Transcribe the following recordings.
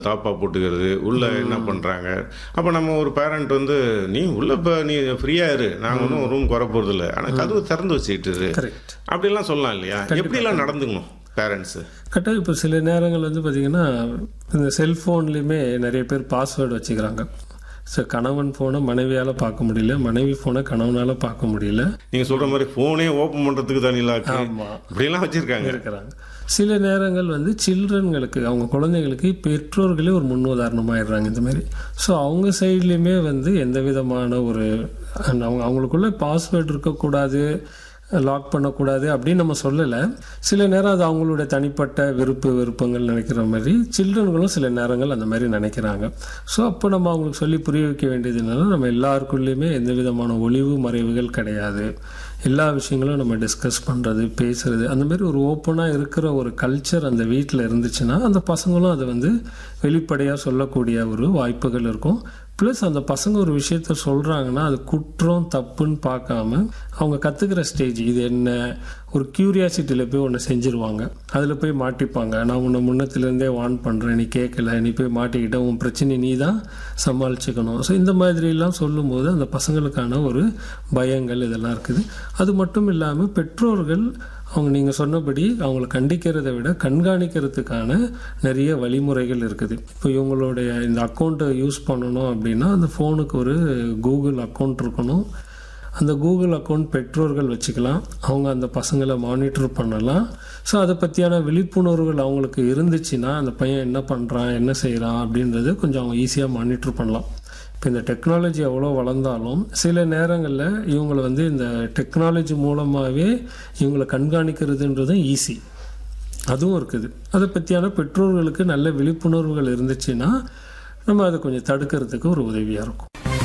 தாப்பா போட்டுக்கிறது உள்ள என்ன பண்றாங்க அப்ப நம்ம ஒரு பேரண்ட் வந்து நீ உள்ள இப்ப நீ ஃப்ரீயா இரு நாங்க ஒன்றும் ரூம் குறை போறது இல்லை ஆனா கதவு திறந்து வச்சுக்கிட்டு இரு கரெக்ட் அப்படிலாம் சொல்லலாம் இல்லையா எப்படிலாம் நடந்துக்கணும் பேரண்ட்ஸ் கரெக்டாக இப்போ சில நேரங்கள் வந்து பார்த்தீங்கன்னா இந்த செல்ஃபோன்லேயுமே நிறைய பேர் பாஸ்வேர்டு வச்சுக்கிறாங்க ஸோ கணவன் ஃபோனை மனைவியால் பார்க்க முடியல மனைவி ஃபோனை கணவனால் பார்க்க முடியல நீங்க சொல்ற மாதிரி போனே ஓபன் பண்றதுக்கு தனிலாக்கு ஆமாம் இப்படிலாம் வச்சிருக்காங்க இருக்கிறாங்க சில நேரங்கள் வந்து சில்ட்ரன்களுக்கு அவங்க குழந்தைங்களுக்கு பெற்றோர்களே ஒரு முன்னுதாரணமாயிடுறாங்க இந்த மாதிரி ஸோ அவங்க சைட்லேயுமே வந்து எந்த விதமான ஒரு அவங்க அவங்களுக்குள்ள பாஸ்வேர்டு இருக்கக்கூடாது லாக் பண்ணக்கூடாது அப்படின்னு நம்ம சொல்லலை சில நேரம் அது அவங்களுடைய தனிப்பட்ட விருப்பு விருப்பங்கள் நினைக்கிற மாதிரி சில்ட்ரன்களும் சில நேரங்கள் அந்த மாதிரி நினைக்கிறாங்க ஸோ அப்போ நம்ம அவங்களுக்கு சொல்லி புரிய வைக்க வேண்டியது என்னன்னா நம்ம எல்லாருக்குள்ளேயுமே எந்த விதமான ஒளிவு மறைவுகள் கிடையாது எல்லா விஷயங்களும் நம்ம டிஸ்கஸ் பண்ணுறது பேசுறது அந்த மாதிரி ஒரு ஓப்பனாக இருக்கிற ஒரு கல்ச்சர் அந்த வீட்டில் இருந்துச்சுன்னா அந்த பசங்களும் அதை வந்து வெளிப்படையாக சொல்லக்கூடிய ஒரு வாய்ப்புகள் இருக்கும் ப்ளஸ் அந்த பசங்க ஒரு விஷயத்த சொல்கிறாங்கன்னா அது குற்றம் தப்புன்னு பார்க்காம அவங்க கற்றுக்கிற ஸ்டேஜ் இது என்ன ஒரு க்யூரியாசிட்டியில் போய் ஒன்று செஞ்சுருவாங்க அதில் போய் மாட்டிப்பாங்க நான் உன்னை முன்னத்துலேருந்தே வார்ன் பண்ணுறேன் நீ கேட்கல நீ போய் மாட்டிக்கிட்ட உன் பிரச்சனை நீ தான் சமாளிச்சுக்கணும் ஸோ இந்த மாதிரிலாம் சொல்லும்போது அந்த பசங்களுக்கான ஒரு பயங்கள் இதெல்லாம் இருக்குது அது மட்டும் இல்லாமல் பெற்றோர்கள் அவங்க நீங்கள் சொன்னபடி அவங்கள கண்டிக்கிறதை விட கண்காணிக்கிறதுக்கான நிறைய வழிமுறைகள் இருக்குது இப்போ இவங்களுடைய இந்த அக்கௌண்ட்டை யூஸ் பண்ணணும் அப்படின்னா அந்த ஃபோனுக்கு ஒரு கூகுள் அக்கௌண்ட் இருக்கணும் அந்த கூகுள் அக்கௌண்ட் பெற்றோர்கள் வச்சுக்கலாம் அவங்க அந்த பசங்களை மானிட்டர் பண்ணலாம் ஸோ அதை பற்றியான விழிப்புணர்வுகள் அவங்களுக்கு இருந்துச்சுன்னா அந்த பையன் என்ன பண்ணுறான் என்ன செய்கிறான் அப்படின்றது கொஞ்சம் அவங்க ஈஸியாக மானிட்டர் பண்ணலாம் இப்போ இந்த டெக்னாலஜி எவ்வளோ வளர்ந்தாலும் சில நேரங்களில் இவங்களை வந்து இந்த டெக்னாலஜி மூலமாகவே இவங்களை கண்காணிக்கிறதுன்றதும் ஈஸி அதுவும் இருக்குது அதை பற்றியான பெற்றோர்களுக்கு நல்ல விழிப்புணர்வுகள் இருந்துச்சுன்னா நம்ம அதை கொஞ்சம் தடுக்கிறதுக்கு ஒரு உதவியாக இருக்கும்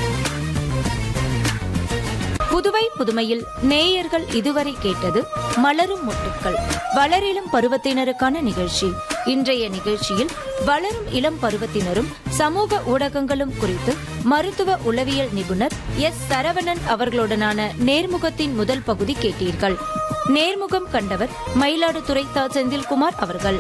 புதுவை புதுமையில் நேயர்கள் இதுவரை கேட்டது மலரும் மொட்டுக்கள் வளரிளம் பருவத்தினருக்கான நிகழ்ச்சி இன்றைய நிகழ்ச்சியில் வளரும் இளம் பருவத்தினரும் சமூக ஊடகங்களும் குறித்து மருத்துவ உளவியல் நிபுணர் எஸ் சரவணன் அவர்களுடனான நேர்முகத்தின் முதல் பகுதி கேட்டீர்கள் நேர்முகம் கண்டவர் மயிலாடுதுறை த செந்தில்குமார் அவர்கள்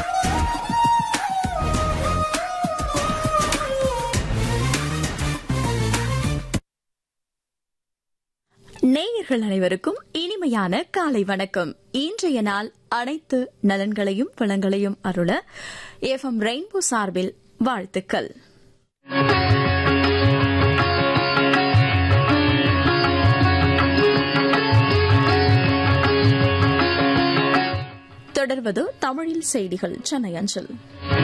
நேயர்கள் அனைவருக்கும் இனிமையான காலை வணக்கம் இன்றைய நாள் அனைத்து நலன்களையும் வளங்களையும் அருள எஃப்எம் ரெயின்போ சார்பில் வாழ்த்துக்கள் தொடர்வது தமிழில் செய்திகள் சென்னை அஞ்சல்